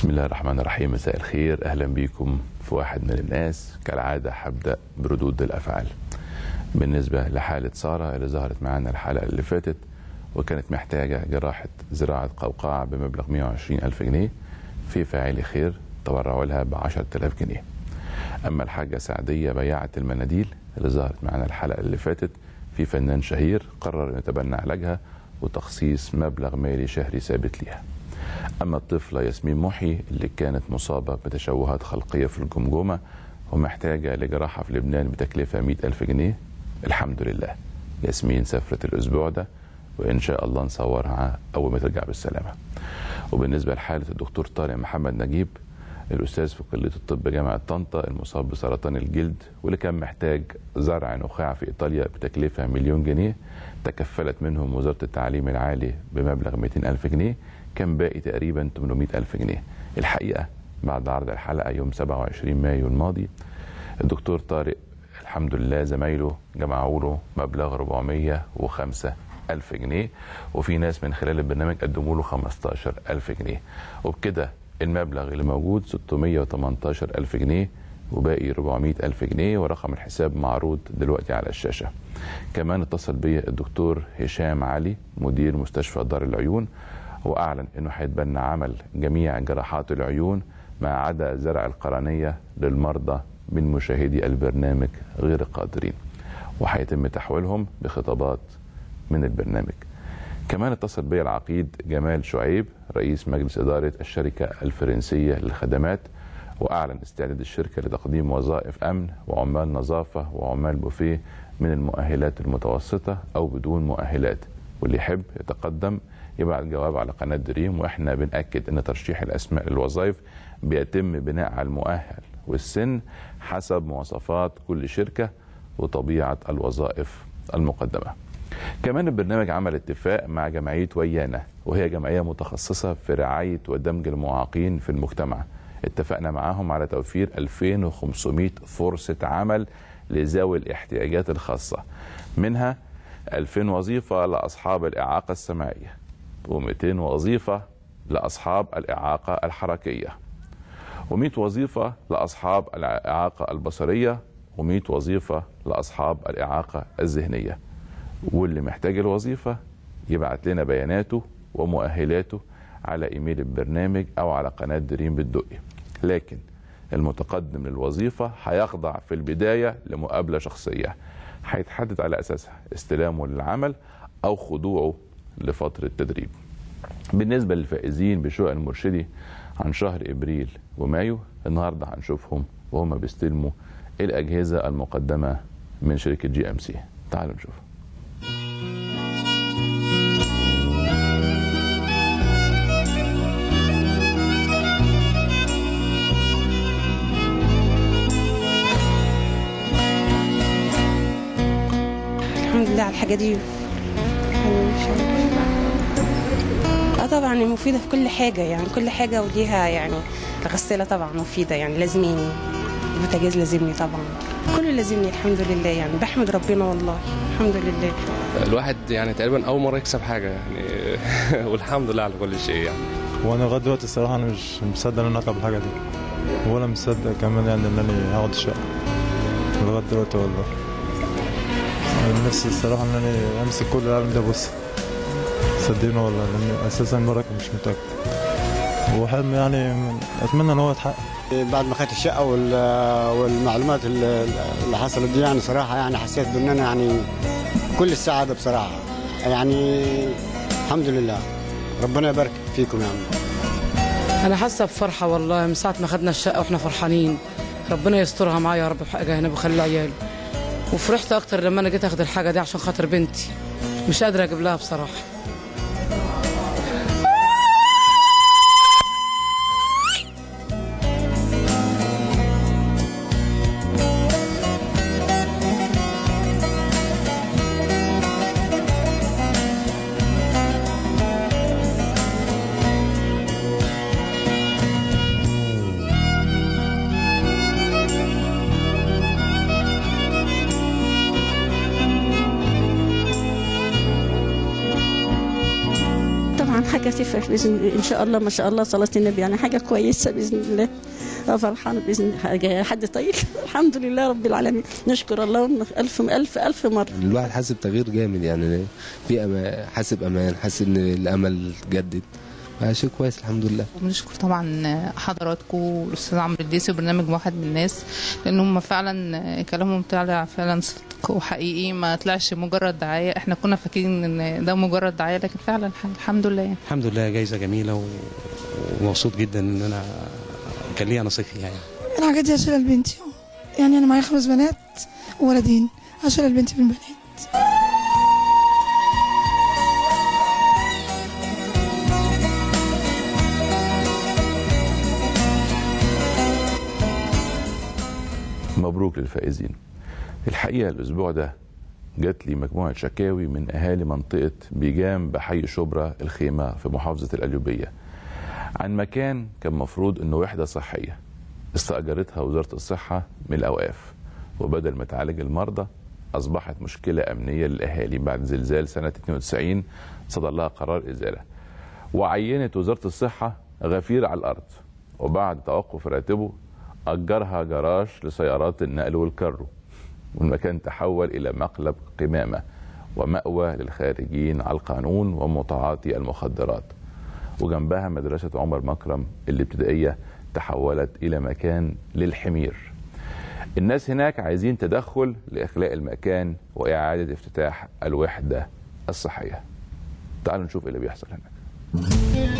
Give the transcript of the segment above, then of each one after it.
بسم الله الرحمن الرحيم مساء الخير اهلا بكم في واحد من الناس كالعاده هبدا بردود الافعال بالنسبه لحاله ساره اللي ظهرت معانا الحلقه اللي فاتت وكانت محتاجه جراحه زراعه قوقعه بمبلغ 120 الف جنيه في فاعلي خير تبرعوا لها ب 10000 جنيه اما الحاجه سعديه بياعه المناديل اللي ظهرت معانا الحلقه اللي فاتت في فنان شهير قرر ان يتبنى علاجها وتخصيص مبلغ مالي شهري ثابت ليها أما الطفلة ياسمين محي اللي كانت مصابة بتشوهات خلقية في الجمجمة ومحتاجة لجراحة في لبنان بتكلفة مئة ألف جنيه الحمد لله ياسمين سافرت الأسبوع ده وإن شاء الله نصورها أول ما ترجع بالسلامة وبالنسبة لحالة الدكتور طارق محمد نجيب الأستاذ في كلية الطب جامعة طنطا المصاب بسرطان الجلد واللي كان محتاج زرع نخاع في إيطاليا بتكلفة مليون جنيه تكفلت منهم وزارة التعليم العالي بمبلغ 200 ألف جنيه كان باقي تقريبا 800 ألف جنيه الحقيقة بعد عرض الحلقة يوم 27 مايو الماضي الدكتور طارق الحمد لله زمايله جمعوا له مبلغ 405 ألف جنيه وفي ناس من خلال البرنامج قدموا له 15 ألف جنيه وبكده المبلغ اللي موجود 618 ألف جنيه وباقي 400 ألف جنيه ورقم الحساب معروض دلوقتي على الشاشة كمان اتصل بي الدكتور هشام علي مدير مستشفى دار العيون واعلن انه هيتبنى عمل جميع جراحات العيون ما عدا زرع القرنيه للمرضى من مشاهدي البرنامج غير القادرين وهيتم تحويلهم بخطابات من البرنامج كمان اتصل بي العقيد جمال شعيب رئيس مجلس إدارة الشركة الفرنسية للخدمات وأعلن استعداد الشركة لتقديم وظائف أمن وعمال نظافة وعمال بوفيه من المؤهلات المتوسطة أو بدون مؤهلات واللي يحب يتقدم يبعت جواب على قناة دريم وإحنا بنأكد أن ترشيح الأسماء للوظائف بيتم بناء على المؤهل والسن حسب مواصفات كل شركة وطبيعة الوظائف المقدمة كمان البرنامج عمل اتفاق مع جمعية ويانا وهي جمعية متخصصة في رعاية ودمج المعاقين في المجتمع اتفقنا معاهم على توفير 2500 فرصة عمل لذوي الاحتياجات الخاصة منها 2000 وظيفة لأصحاب الإعاقة السمعية و200 وظيفة لأصحاب الإعاقة الحركية و100 وظيفة لأصحاب الإعاقة البصرية و100 وظيفة لأصحاب الإعاقة الذهنية واللي محتاج الوظيفة يبعت لنا بياناته ومؤهلاته على إيميل البرنامج أو على قناة دريم بالدقي لكن المتقدم للوظيفة هيخضع في البداية لمقابلة شخصية هيتحدد على أساسها استلامه للعمل أو خضوعه لفترة تدريب بالنسبة للفائزين بشقق المرشدي عن شهر إبريل ومايو النهاردة هنشوفهم وهم بيستلموا الأجهزة المقدمة من شركة جي أم سي تعالوا نشوف الحمد لله على الحاجة دي اه طبعا مفيدة في كل حاجة يعني كل حاجة وليها يعني الغسالة طبعا مفيدة يعني لازميني البوتاجاز لازمني طبعا كله لازمني الحمد لله يعني بحمد ربنا والله الحمد لله الواحد يعني تقريبا اول مره يكسب حاجه يعني والحمد لله على كل شيء يعني وانا لغايه دلوقتي الصراحه انا مش مصدق ان انا اطلب الحاجه دي ولا مصدق كمان يعني ان انا هاخد الشقه لغايه دلوقتي والله أنا نفسي الصراحه ان انا امسك كل العالم ده بص صدقني والله لان اساسا المركب مش متاكد وحلم يعني اتمنى ان هو يتحقق بعد ما خدت الشقه وال- والمعلومات اللي اللي حصلت دي يعني صراحه يعني حسيت بان انا يعني كل السعاده بصراحه يعني الحمد لله ربنا يبارك فيكم يعني انا حاسه بفرحه والله من ساعه ما خدنا الشقه واحنا فرحانين ربنا يسترها معايا يا رب في حاجه هنا بخلي عيالي وفرحت اكتر لما انا جيت اخد الحاجه دي عشان خاطر بنتي مش قادره اجيب لها بصراحه حاجه تفرح باذن الله ان شاء الله ما شاء الله صلاه النبي يعني حاجه كويسه باذن الله اه فرحانه باذن الله حاجه حد طيب الحمد لله رب العالمين نشكر الله الف الف الف مره الواحد حاسس بتغيير جامد يعني في أمان حاسس بامان حاسس ان الامل جدد شيء كويس الحمد لله بنشكر طبعا حضراتكم والاستاذ عمرو الديسي وبرنامج واحد من الناس لان هم فعلا كلامهم طلع فعلا صدق وحقيقي ما طلعش مجرد دعايه احنا كنا فاكرين ان ده مجرد دعايه لكن فعلا الحمد لله يعني. الحمد لله جايزه جميله و- ومبسوط جدا ان انا كان ليا نصيب فيها يعني الحاجات دي هشيلها لبنتي يعني انا معايا خمس بنات وولدين هشيلها لبنتي بالبنات مبروك للفائزين الحقيقة الأسبوع ده جات لي مجموعة شكاوي من أهالي منطقة بيجام بحي شبرا الخيمة في محافظة القليوبية عن مكان كان مفروض أنه وحدة صحية استأجرتها وزارة الصحة من الأوقاف وبدل ما تعالج المرضى أصبحت مشكلة أمنية للأهالي بعد زلزال سنة 92 صدر لها قرار إزالة وعينت وزارة الصحة غفير على الأرض وبعد توقف راتبه أجرها جراج لسيارات النقل والكرو والمكان تحول إلى مقلب قمامة ومأوى للخارجين على القانون ومتعاطي المخدرات وجنبها مدرسة عمر مكرم الابتدائية تحولت إلى مكان للحمير الناس هناك عايزين تدخل لإخلاء المكان وإعادة افتتاح الوحدة الصحية تعالوا نشوف إيه اللي بيحصل هناك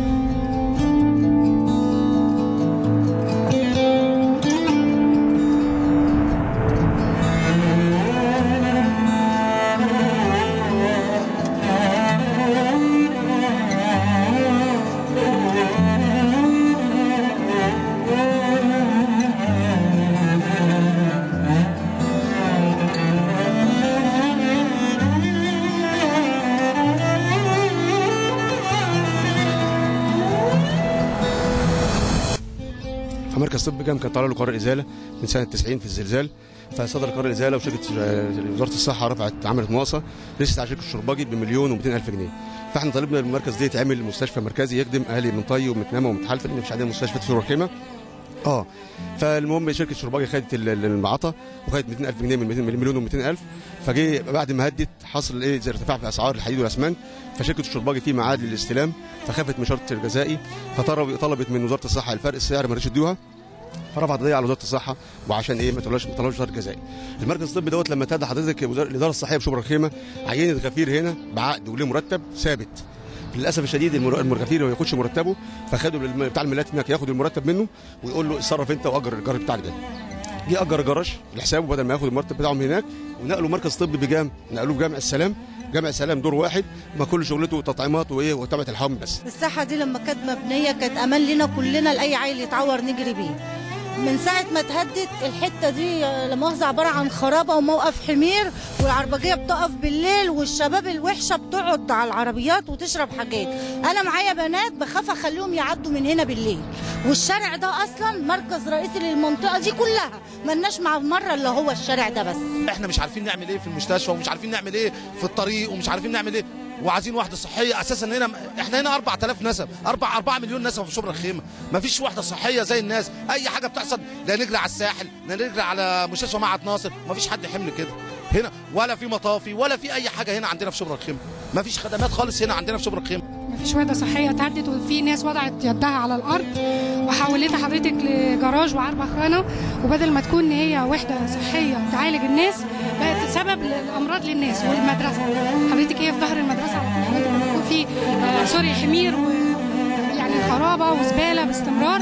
فمركز طب جام كان طالع له قرار ازاله من سنه 90 في الزلزال فصدر قرار الازاله وشركه آه، وزاره الصحه رفعت عملت مناقصه رست على شركه الشرباجي بمليون و200 الف جنيه فاحنا طالبنا المركز ده يتعمل مستشفى مركزي يخدم اهالي من طي ومتنامه ومتحالفه لان مفيش عندنا مستشفى في سور الخيمه اه فالمهم شركه شرباجي خدت ال- ال- المعطى وخدت 200000 جنيه من 200 من مليون و200000 فجه بعد ما هدت حصل ايه زي ارتفاع في اسعار الحديد والاسمنت فشركه الشرباجي في ميعاد للاستلام فخافت من شرط الجزائي فطلب طلبت من وزاره الصحه الفرق السعر ما رضيش يدوها فرفعت قضيه على وزاره الصحه وعشان ايه ما طلعش ما طلعش شرط جزائي المركز الطبي دوت لما اتهدى حضرتك وزاره الاداره الصحيه بشبرا الخيمه عينت غفير هنا بعقد وليه مرتب ثابت للاسف الشديد المر- الغفير ما ياخدش مرتبه فخدوا للم- بتاع الملايات هناك ياخد المرتب منه ويقول له اتصرف انت واجر الجار بتاعك ده جه اجر جراج لحسابه بدل ما ياخد المرتب بتاعه من هناك ونقلوا مركز طبي بجام نقلوه جامع السلام جامع السلام دور واحد ما كل شغلته تطعيمات وايه وتبعه الحوامل بس الساحة دي لما كانت مبنية كانت أمان لنا كلنا لأي عيل يتعور نجري بيه من ساعة ما اتهدت الحتة دي آه، لا مؤاخذة عبارة عن خرابة وموقف حمير والعربجية بتقف بالليل والشباب الوحشة بتقعد على العربيات وتشرب حاجات أنا معايا بنات بخاف أخليهم يعدوا من هنا بالليل والشارع ده أصلا مركز رئيسي للمنطقة دي كلها ملناش مع مرة اللي هو الشارع ده بس احنا مش عارفين نعمل ايه في المستشفى ومش عارفين نعمل ايه في الطريق ومش عارفين نعمل ايه وعايزين وحده صحيه اساسا هنا احنا هنا 4000 نسب 4 4 مليون نسب في شبرا الخيمه ما فيش وحده صحيه زي الناس اي حاجه بتحصل لا نجري على الساحل لا نجري على مستشفى معهد ناصر ما فيش حد حمل كده هنا ولا في مطافي ولا في اي حاجه هنا عندنا في شبرا الخيمه ما فيش خدمات خالص هنا عندنا في شبرا الخيمه مفيش وحده صحيه اتهدت وفي ناس وضعت يدها على الارض وحولتها حضرتك لجراج وعربة خانه وبدل ما تكون هي وحده صحيه تعالج الناس بقت سبب للامراض للناس والمدرسه حضرتك هي في ظهر المدرسه على طول حضرتك بيكون في آه، سوري حمير ويعني خرابه وزباله باستمرار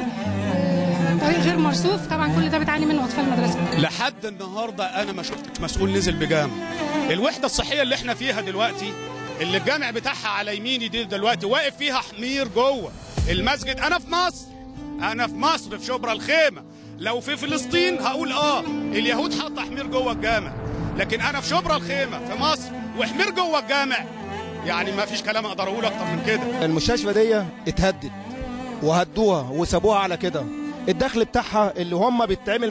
آه، طريق غير مرصوف طبعا كل ده بتعاني منه اطفال المدرسه لحد النهارده انا ما شفتش مسؤول نزل بجام الوحده الصحيه اللي احنا فيها دلوقتي اللي الجامع بتاعها على يميني دي دلوقتي واقف فيها حمير جوه المسجد انا في مصر انا في مصر في شبرا الخيمه لو في فلسطين هقول اه اليهود حاطه حمير جوه الجامع لكن انا في شبرا الخيمه في مصر وحمير جوه الجامع يعني ما فيش كلام اقدر اقوله اكتر من كده المستشفى دي اتهدت وهدوها وسابوها على كده الدخل بتاعها اللي هم بيتعمل